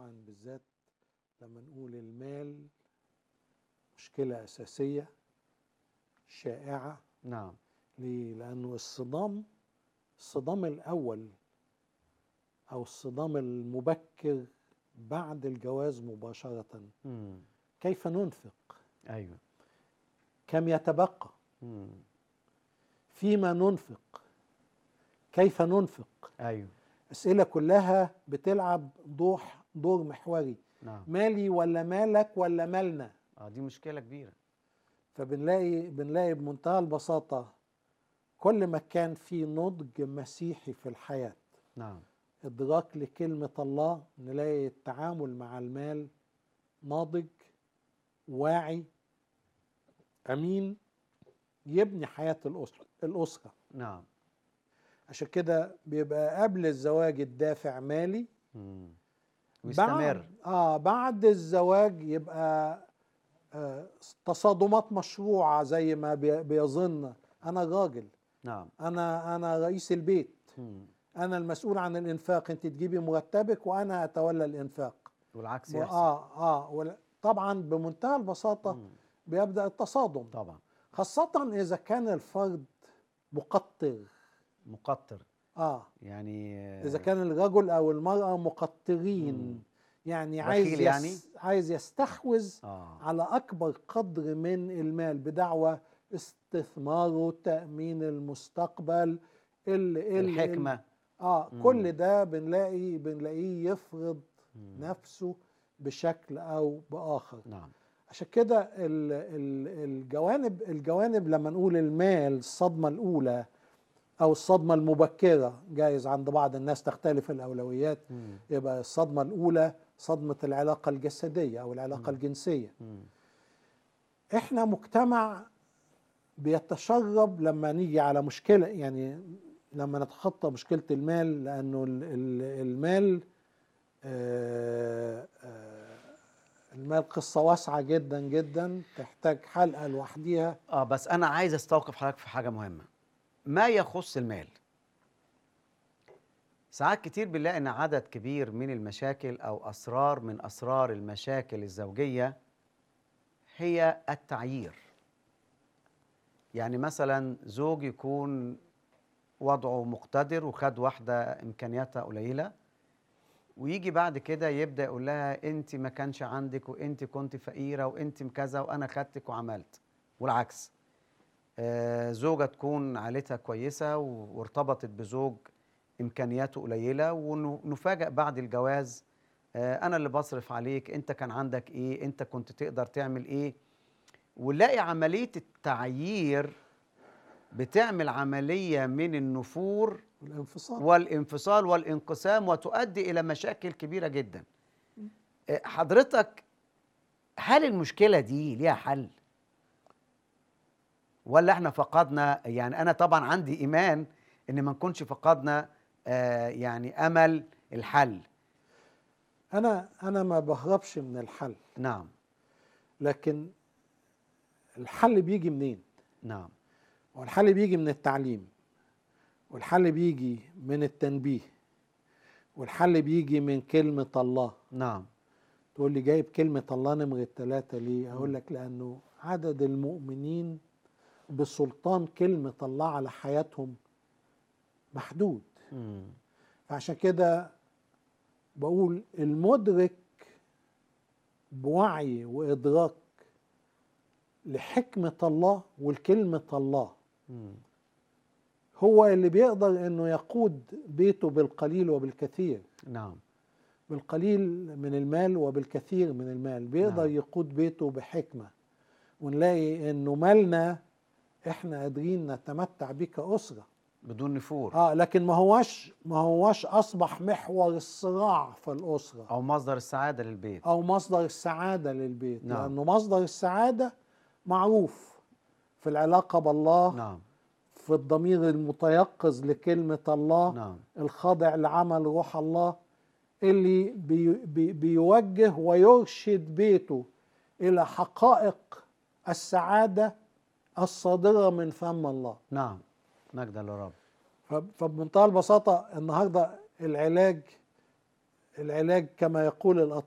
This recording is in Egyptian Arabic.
طبعا بالذات لما نقول المال مشكلة أساسية شائعة نعم ليه؟ لأنه الصدام الصدام الأول أو الصدام المبكر بعد الجواز مباشرة مم. كيف ننفق ايوه كم يتبقى مم. فيما ننفق كيف ننفق ايوه أسئلة كلها بتلعب دور دور محوري نعم مالي ولا مالك ولا مالنا اه دي مشكله كبيره فبنلاقي بنلاقي بمنتهى البساطة كل ما كان في نضج مسيحي في الحياة نعم إدراك لكلمة الله نلاقي التعامل مع المال ناضج واعي أمين يبني حياة الأسرة الأسرة نعم عشان كده بيبقى قبل الزواج الدافع مالي مم. بعد ويستمر اه بعد الزواج يبقى آه تصادمات مشروعة زي ما بي- بيظن أنا راجل نعم أنا أنا رئيس البيت مم. أنا المسؤول عن الإنفاق أنت تجيبي مرتبك وأنا أتولى الإنفاق والعكس و- يحصل اه اه ولا- طبعا بمنتهى البساطة مم. بيبدأ التصادم طبعا خاصة إذا كان الفرد مقطر مقطر اه يعني آه، إذا كان الرجل أو المرأة مم. مقطرين يعني بخيل عايز يعني؟ يس عايز يستحوذ اه على أكبر قدر من المال بدعوى استثماره تأمين المستقبل ال ال الحكمه اه مم. كل ده بنلاقي بنلاقيه يفرض مم. نفسه بشكل أو بآخر نعم عشان كده ال- ال- الجوانب الجوانب لما نقول المال الصدمة الأولى أو الصدمة المبكرة جايز عند بعض الناس تختلف الأولويات مم. يبقى الصدمة الأولى صدمة العلاقة الجسدية أو العلاقة مم. الجنسية مم. احنا مجتمع بيتشرب لما نيجي على مشكلة يعني لما نتخطى مشكلة المال لأنه ال- ال- المال آه، آه، المال قصة واسعة جدا جدا تحتاج حلقة لوحديها اه بس انا عايز استوقف حضرتك في حاجه مهمه ما يخص المال ساعات كتير بنلاقي ان عدد كبير من المشاكل او اسرار من اسرار المشاكل الزوجيه هي التعيير يعني مثلا زوج يكون وضعه مقتدر وخد واحده امكانياتها قليله ويجي بعد كده يبدا يقول لها انت ما كانش عندك وانت كنت فقيره وانت كذا وانا خدتك وعملت والعكس آه، زوجة تكون عائلتها كويسة و- وارتبطت بزوج إمكانياته قليلة ونفاجأ بعد الجواز آه، أنا اللي بصرف عليك أنت كان عندك إيه أنت كنت تقدر تعمل إيه ونلاقي عملية التعيير بتعمل عملية من النفور الانفصال والانفصال والانقسام وتؤدي إلى مشاكل كبيرة جدا آه، حضرتك هل المشكلة دي ليها حل؟ ولا احنا فقدنا يعني انا طبعا عندي ايمان ان ما نكونش فقدنا آه يعني امل الحل أنا أنا ما بهربش من الحل نعم لكن الحل بيجي منين؟ نعم والحل بيجي من التعليم والحل بيجي من التنبيه والحل بيجي من كلمة الله نعم تقول لي جايب كلمة الله نمرة ثلاثة ليه؟ أقول لك لأنه عدد المؤمنين بسلطان كلمة الله على حياتهم محدود مم. فعشان كده بقول المدرك بوعي وإدراك لحكمة الله والكلمة الله مم. هو اللي بيقدر انه يقود بيته بالقليل وبالكثير نعم بالقليل من المال وبالكثير من المال بيقدر نعم. يقود بيته بحكمة ونلاقي انه مالنا احنا قادرين نتمتع بيه كأسرة بدون نفور اه لكن ما هواش ما هواش اصبح محور الصراع في الأسرة او مصدر السعاده للبيت او مصدر السعادة للبيت نعم. لانه مصدر السعادة معروف في العلاقة بالله نعم في الضمير المتيقظ لكلمة الله نعم الخاضع لعمل روح الله اللي بي بي بيوجه ويرشد بيته إلى حقائق السعادة الصادرة من فم الله نعم مجدا للرب ف- فبمنتهى البساطة النهاردة العلاج العلاج كما يقول الأطباء